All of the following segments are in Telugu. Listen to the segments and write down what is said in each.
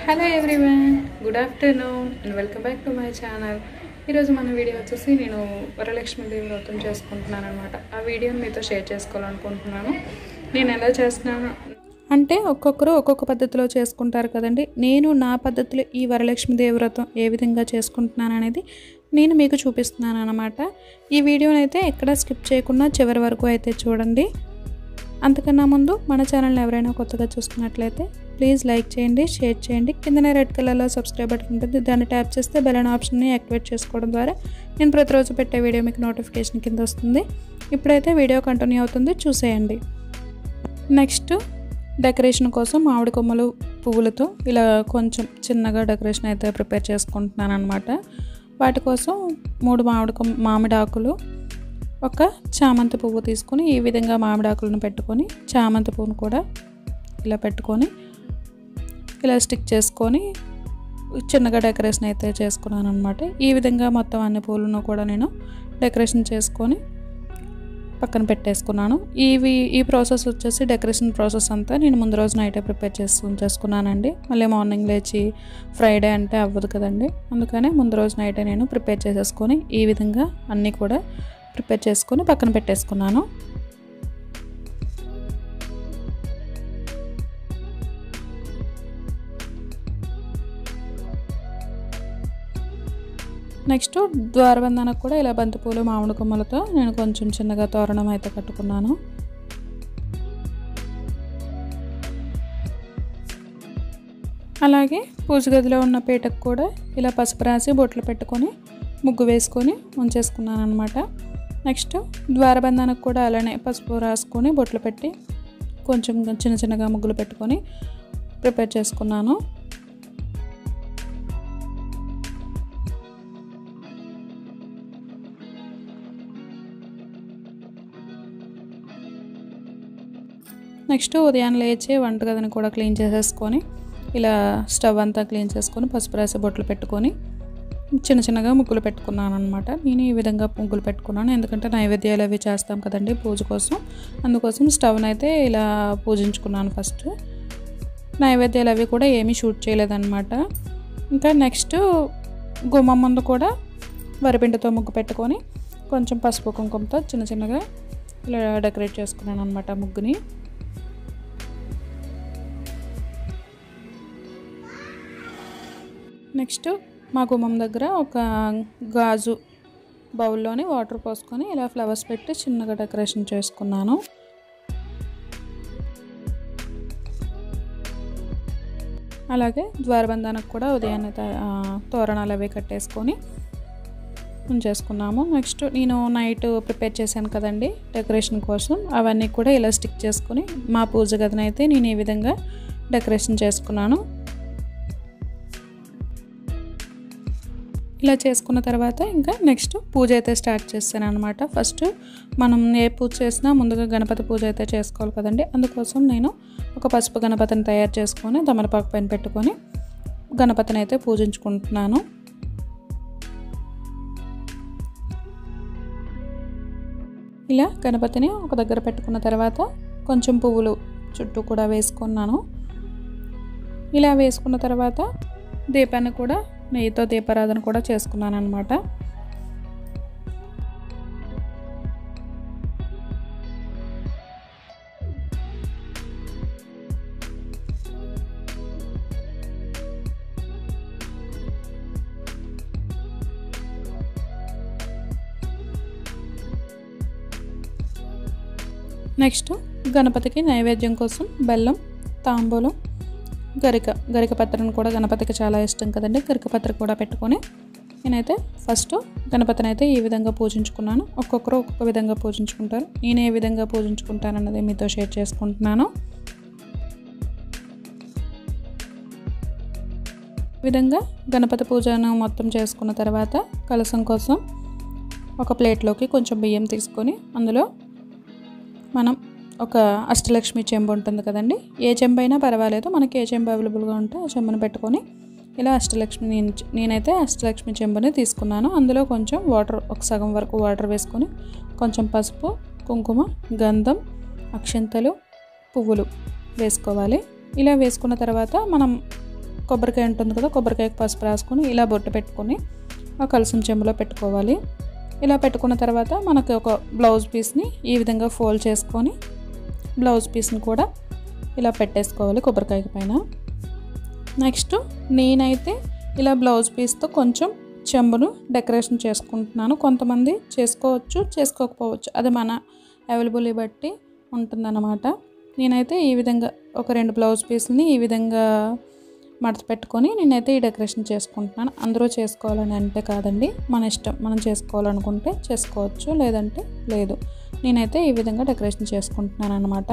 hello everyone good afternoon and welcome back to my channel ఈరోజు మన వీడియో వచ్చేసి నేను వరలక్ష్మీదేవి వ్రతం చేసుకుంటున్నాను అనమాట ఆ వీడియోని మీతో షేర్ చేసుకోవాలనుకుంటున్నాను నేను ఎలా చేస్తున్నాను అంటే ఒక్కొక్కరు ఒక్కొక్క పద్ధతిలో చేసుకుంటారు కదండి నేను నా పద్ధతిలో ఈ వరలక్ష్మీదేవి వ్రతం ఏ విధంగా చేసుకుంటున్నాను అనేది నేను మీకు చూపిస్తున్నాను అనమాట ఈ వీడియోని అయితే ఎక్కడ స్కిప్ చేయకుండా చివరి వరకు అయితే చూడండి అంతకన్నా ముందు మన ఛానల్ని ఎవరైనా కొత్తగా చూస్తున్నట్లయితే ప్లీజ్ లైక్ చేయండి షేర్ చేయండి కిందనే రెడ్ కలర్లో సబ్స్క్రైబ్ బటన్ ఉంటుంది దాన్ని ట్యాప్ చేస్తే బెల్ అనే ఆప్షన్ని యాక్టివేట్ చేసుకోవడం ద్వారా నేను ప్రతిరోజు పెట్టే వీడియో మీకు నోటిఫికేషన్ కింద వస్తుంది ఇప్పుడైతే వీడియో కంటిన్యూ అవుతుంది చూసేయండి నెక్స్ట్ డెకరేషన్ కోసం మామిడి కొమ్మలు పువ్వులతో ఇలా కొంచెం చిన్నగా డెకరేషన్ అయితే ప్రిపేర్ చేసుకుంటున్నాను అనమాట వాటి కోసం మూడు మామిడి కొమ్మ మామిడి ఆకులు ఒక చామంతి పువ్వు తీసుకొని ఈ విధంగా మామిడి ఆకులను పెట్టుకొని చామంతి పువ్వును కూడా ఇలా పెట్టుకొని ఇలా స్టిక్ చేసుకొని చిన్నగా డెకరేషన్ అయితే చేసుకున్నాను అనమాట ఈ విధంగా మొత్తం అన్ని పూలను కూడా నేను డెకరేషన్ చేసుకొని పక్కన పెట్టేసుకున్నాను ఇవి ఈ ప్రాసెస్ వచ్చేసి డెకరేషన్ ప్రాసెస్ అంతా నేను ముందు రోజు నైటే ప్రిపేర్ చేసు చేసుకున్నానండి మళ్ళీ మార్నింగ్ లేచి ఫ్రైడే అంటే అవ్వదు కదండి అందుకనే ముందు రోజు నైటే నేను ప్రిపేర్ చేసేసుకొని ఈ విధంగా అన్నీ కూడా ప్రిపేర్ చేసుకొని పక్కన పెట్టేసుకున్నాను నెక్స్ట్ ద్వారబంధానికి కూడా ఇలా బంతిపూలు మామిడి కొమ్మలతో నేను కొంచెం చిన్నగా తోరణం అయితే కట్టుకున్నాను అలాగే పూజ గదిలో ఉన్న పీటకు కూడా ఇలా పసుపు రాసి బొట్లు పెట్టుకొని ముగ్గు వేసుకొని ఉంచేసుకున్నాను అనమాట నెక్స్ట్ ద్వారబంధానికి కూడా అలానే పసుపు రాసుకొని బొట్లు పెట్టి కొంచెం చిన్న చిన్నగా ముగ్గులు పెట్టుకొని ప్రిపేర్ చేసుకున్నాను నెక్స్ట్ ఉదయాన్నే లేచి వంటగదిని కూడా క్లీన్ చేసేసుకొని ఇలా స్టవ్ అంతా క్లీన్ చేసుకొని పసుపు రాసి బొట్లు పెట్టుకొని చిన్న చిన్నగా ముగ్గులు పెట్టుకున్నాను అనమాట నేను ఈ విధంగా ముగ్గులు పెట్టుకున్నాను ఎందుకంటే నైవేద్యాలు అవి చేస్తాం కదండి పూజ కోసం అందుకోసం స్టవ్ని అయితే ఇలా పూజించుకున్నాను ఫస్ట్ నైవేద్యాలు అవి కూడా ఏమీ షూట్ చేయలేదన్నమాట ఇంకా నెక్స్ట్ గుమ్మం ముందు కూడా వరిపిండితో ముగ్గు పెట్టుకొని కొంచెం పసుపు కుంకుమతో చిన్న చిన్నగా ఇలా డెకరేట్ చేసుకున్నాను అనమాట ముగ్గుని నెక్స్ట్ మా గుమ్మం దగ్గర ఒక గాజు బౌల్లోని వాటర్ పోసుకొని ఇలా ఫ్లవర్స్ పెట్టి చిన్నగా డెకరేషన్ చేసుకున్నాను అలాగే ద్వారబంధానికి కూడా ఉదయాన్నే తోరణాలు అవి కట్టేసుకొని ఉంచేసుకున్నాము నెక్స్ట్ నేను నైట్ ప్రిపేర్ చేశాను కదండి డెకరేషన్ కోసం అవన్నీ కూడా ఇలా స్టిక్ చేసుకుని మా పూజ గదిని అయితే నేను ఈ విధంగా డెకరేషన్ చేసుకున్నాను ఇలా చేసుకున్న తర్వాత ఇంకా నెక్స్ట్ పూజ అయితే స్టార్ట్ చేస్తాను అనమాట ఫస్ట్ మనం ఏ పూజ చేసినా ముందుగా గణపతి పూజ అయితే చేసుకోవాలి కదండి అందుకోసం నేను ఒక పసుపు గణపతిని తయారు చేసుకొని తమలపాకు పైన పెట్టుకొని గణపతిని అయితే పూజించుకుంటున్నాను ఇలా గణపతిని ఒక దగ్గర పెట్టుకున్న తర్వాత కొంచెం పువ్వులు చుట్టూ కూడా వేసుకున్నాను ఇలా వేసుకున్న తర్వాత దీపాన్ని కూడా నెయ్యితో దీపారాధన కూడా చేసుకున్నాను అనమాట నెక్స్ట్ గణపతికి నైవేద్యం కోసం బెల్లం తాంబూలం గరిక గరిక పత్రను కూడా గణపతికి చాలా ఇష్టం కదండి గరిక పత్ర కూడా పెట్టుకొని నేనైతే ఫస్ట్ గణపతిని అయితే ఈ విధంగా పూజించుకున్నాను ఒక్కొక్కరు ఒక్కొక్క విధంగా పూజించుకుంటారు నేను ఏ విధంగా పూజించుకుంటాను అన్నది మీతో షేర్ చేసుకుంటున్నాను ఈ విధంగా గణపతి పూజను మొత్తం చేసుకున్న తర్వాత కలసం కోసం ఒక ప్లేట్లోకి కొంచెం బియ్యం తీసుకొని అందులో మనం ఒక అష్టలక్ష్మి చెంబు ఉంటుంది కదండి ఏ చెంబు అయినా పర్వాలేదు మనకి ఏ చెంబు అవైలబుల్గా ఉంటే ఆ చెంబుని పెట్టుకొని ఇలా అష్టలక్ష్మి నేను నేనైతే అష్టలక్ష్మి చెంబుని తీసుకున్నాను అందులో కొంచెం వాటర్ ఒక సగం వరకు వాటర్ వేసుకొని కొంచెం పసుపు కుంకుమ గంధం అక్షంతలు పువ్వులు వేసుకోవాలి ఇలా వేసుకున్న తర్వాత మనం కొబ్బరికాయ ఉంటుంది కదా కొబ్బరికాయకి పసుపు రాసుకొని ఇలా బొట్టు పెట్టుకొని ఆ కలసం చెంబులో పెట్టుకోవాలి ఇలా పెట్టుకున్న తర్వాత మనకి ఒక బ్లౌజ్ పీస్ని ఈ విధంగా ఫోల్డ్ చేసుకొని బ్లౌజ్ పీస్ని కూడా ఇలా పెట్టేసుకోవాలి కొబ్బరికాయ పైన నెక్స్ట్ నేనైతే ఇలా బ్లౌజ్ పీస్తో కొంచెం చెంబును డెకరేషన్ చేసుకుంటున్నాను కొంతమంది చేసుకోవచ్చు చేసుకోకపోవచ్చు అది మన అవైలబుల్ బట్టి ఉంటుందన్నమాట నేనైతే ఈ విధంగా ఒక రెండు బ్లౌజ్ పీస్ని ఈ విధంగా మడత పెట్టుకొని నేనైతే ఈ డెకరేషన్ చేసుకుంటున్నాను అందరూ చేసుకోవాలని అంటే కాదండి మన ఇష్టం మనం చేసుకోవాలనుకుంటే చేసుకోవచ్చు లేదంటే లేదు నేనైతే ఈ విధంగా డెకరేషన్ చేసుకుంటున్నాను అనమాట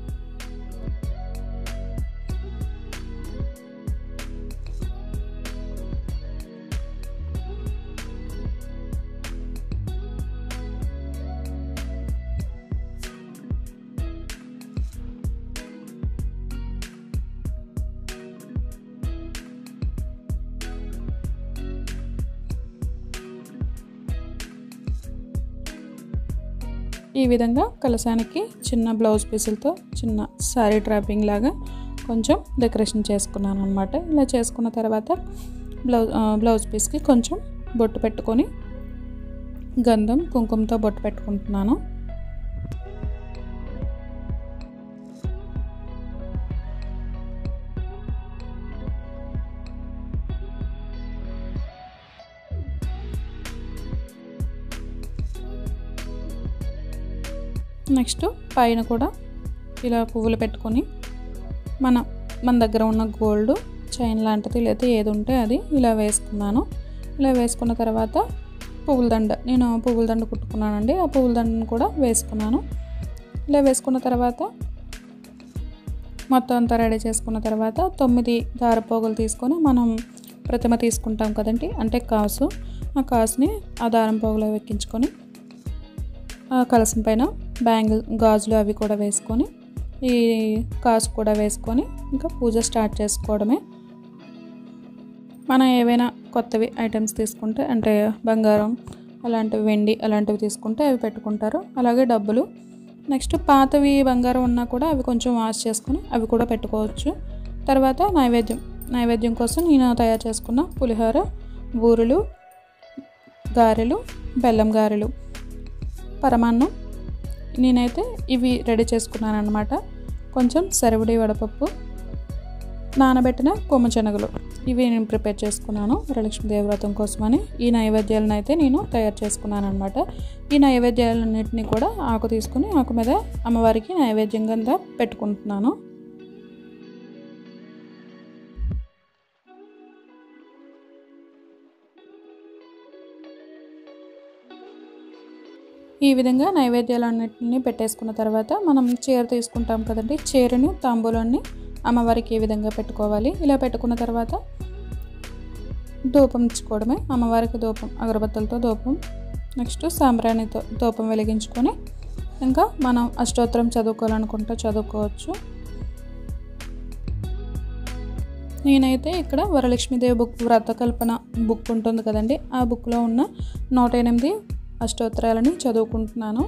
ఈ విధంగా కలసానికి చిన్న బ్లౌజ్ పీసులతో చిన్న శారీ డ్రాపింగ్ లాగా కొంచెం డెకరేషన్ చేసుకున్నాను అనమాట ఇలా చేసుకున్న తర్వాత బ్లౌజ్ బ్లౌజ్ పీస్కి కొంచెం బొట్టు పెట్టుకొని గంధం కుంకుమతో బొట్టు పెట్టుకుంటున్నాను నెక్స్ట్ పైన కూడా ఇలా పువ్వులు పెట్టుకొని మన మన దగ్గర ఉన్న గోల్డ్ చైన్ లాంటిది లేదా ఏది ఉంటే అది ఇలా వేసుకున్నాను ఇలా వేసుకున్న తర్వాత పువ్వుల దండ నేను పువ్వుల దండ కుట్టుకున్నానండి ఆ పువ్వుల దండను కూడా వేసుకున్నాను ఇలా వేసుకున్న తర్వాత మొత్తం అంతా రెడీ చేసుకున్న తర్వాత తొమ్మిది దారపోగులు తీసుకొని మనం ప్రతిమ తీసుకుంటాం కదండి అంటే కాసు ఆ కాసుని ఆ దారం పోగులో ఎక్కించుకొని ఆ కలసం పైన బ్యాంగిల్ గాజులు అవి కూడా వేసుకొని ఈ కాసు కూడా వేసుకొని ఇంకా పూజ స్టార్ట్ చేసుకోవడమే మనం ఏవైనా కొత్తవి ఐటమ్స్ తీసుకుంటే అంటే బంగారం అలాంటివి వెండి అలాంటివి తీసుకుంటే అవి పెట్టుకుంటారు అలాగే డబ్బులు నెక్స్ట్ పాతవి బంగారం ఉన్నా కూడా అవి కొంచెం వాష్ చేసుకొని అవి కూడా పెట్టుకోవచ్చు తర్వాత నైవేద్యం నైవేద్యం కోసం నేను తయారు చేసుకున్న పులిహోర బూరెలు గారెలు బెల్లం గారెలు పరమాన్నం నేనైతే ఇవి రెడీ చేసుకున్నాను అనమాట కొంచెం సరివిడి వడపప్పు నానబెట్టిన కొమ్మ శనగలు ఇవి నేను ప్రిపేర్ చేసుకున్నాను వరలక్ష్మి దేవవ్రతం కోసమని ఈ నైవేద్యాలను అయితే నేను తయారు చేసుకున్నాను అనమాట ఈ నైవేద్యాలన్నింటినీ కూడా ఆకు తీసుకుని ఆకు మీద అమ్మవారికి నైవేద్యం కింద పెట్టుకుంటున్నాను ఈ విధంగా నైవేద్యాలన్నింటినీ పెట్టేసుకున్న తర్వాత మనం చీర తీసుకుంటాం కదండి చీరని తాంబూలాన్ని అమ్మవారికి ఏ విధంగా పెట్టుకోవాలి ఇలా పెట్టుకున్న తర్వాత ధూపం ఇచ్చుకోవడమే అమ్మవారికి ధూపం అగరబత్తులతో ధూపం నెక్స్ట్ సాంబ్రాణితో ధూపం వెలిగించుకొని ఇంకా మనం అష్టోత్తరం చదువుకోవాలనుకుంటే చదువుకోవచ్చు నేనైతే ఇక్కడ వరలక్ష్మీదేవి బుక్ వ్రతకల్పన బుక్ ఉంటుంది కదండి ఆ బుక్లో ఉన్న నూట ఎనిమిది అష్టోత్తరాలని చదువుకుంటున్నాను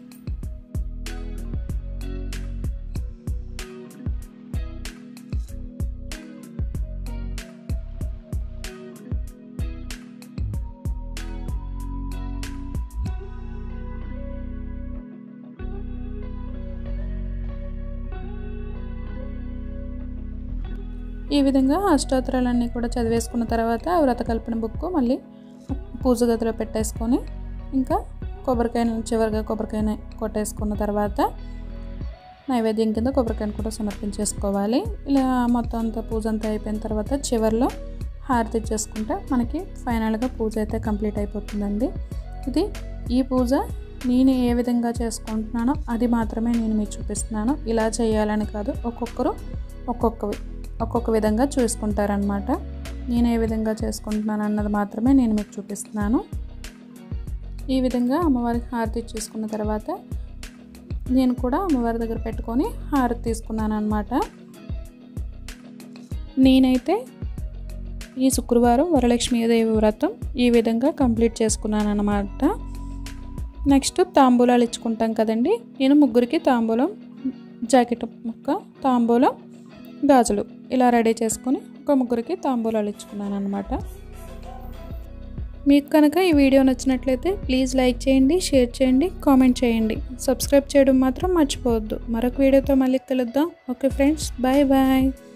ఈ విధంగా అష్టోత్తరాలన్నీ కూడా చదివేసుకున్న తర్వాత వ్రతకల్పన బుక్ మళ్ళీ పూజ గదిలో పెట్టేసుకొని ఇంకా కొబ్బరికాయను చివరిగా కొబ్బరికాయని కొట్టేసుకున్న తర్వాత నైవేద్యం కింద కొబ్బరికాయను కూడా సమర్పించేసుకోవాలి ఇలా మొత్తం అంతా పూజ అంతా అయిపోయిన తర్వాత చివరిలో హారతి ఇచ్చేసుకుంటే మనకి ఫైనల్గా పూజ అయితే కంప్లీట్ అయిపోతుందండి ఇది ఈ పూజ నేను ఏ విధంగా చేసుకుంటున్నానో అది మాత్రమే నేను మీకు చూపిస్తున్నాను ఇలా చేయాలని కాదు ఒక్కొక్కరు ఒక్కొక్కవి ఒక్కొక్క విధంగా చూసుకుంటారనమాట నేను ఏ విధంగా చేసుకుంటున్నాను అన్నది మాత్రమే నేను మీకు చూపిస్తున్నాను ఈ విధంగా అమ్మవారికి హారతి ఇచ్చేసుకున్న తర్వాత నేను కూడా అమ్మవారి దగ్గర పెట్టుకొని హారతి తీసుకున్నాను అనమాట నేనైతే ఈ శుక్రవారం వరలక్ష్మీదేవి వ్రతం ఈ విధంగా కంప్లీట్ చేసుకున్నాను అనమాట నెక్స్ట్ తాంబూలాలు ఇచ్చుకుంటాం కదండి నేను ముగ్గురికి తాంబూలం జాకెట్ ముక్క తాంబూలం గాజులు ఇలా రెడీ చేసుకొని ఒక ముగ్గురికి తాంబూలాలు ఇచ్చుకున్నాను అనమాట మీకు కనుక ఈ వీడియో నచ్చినట్లయితే ప్లీజ్ లైక్ చేయండి షేర్ చేయండి కామెంట్ చేయండి సబ్స్క్రైబ్ చేయడం మాత్రం మర్చిపోవద్దు మరొక వీడియోతో మళ్ళీ కలుద్దాం ఓకే ఫ్రెండ్స్ బాయ్ బాయ్